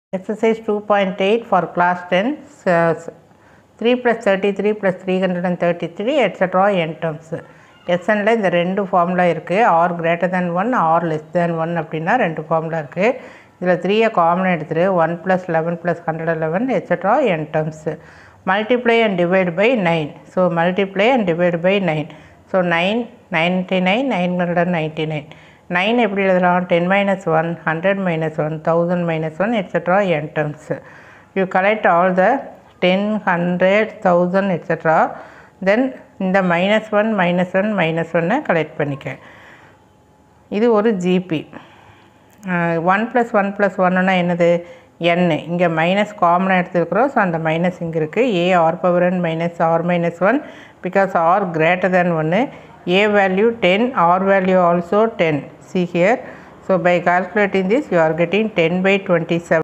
Exercise 2.8 for class 10, s- 3 plus 33 plus 333 etc. n terms. எஸ்என்ல இந்த ரெண்டு formula இருக்குது R greater than one R less than one அப்படின்னா ரெண்டு formula இருக்குது இதில் த்ரீயை காமன் எடுத்துரு one plus eleven plus hundred eleven etcetera N terms multiply and divide by nine so multiply and divide by nine so nine ninety nine nine hundred ninety nine nine எப்படி எழுதலாம் ten minus one hundred minus one thousand minus one etcetera N terms you collect all the ten hundred thousand et cetera then இந்த minus one minus one minus ஒன்னை collect பண்ணிக்க இது ஒரு GP one plus one plus ஒன்னுனா என்னது N இங்கே minus காமனாக எடுத்துருக்குறோம் ஸோ அந்த மைனஸ் இங்கே இருக்குது A R power n minus R minus one because R greater than ஒன்று A value ten R value also ten see here so by calculating this you are getting ten by twenty seven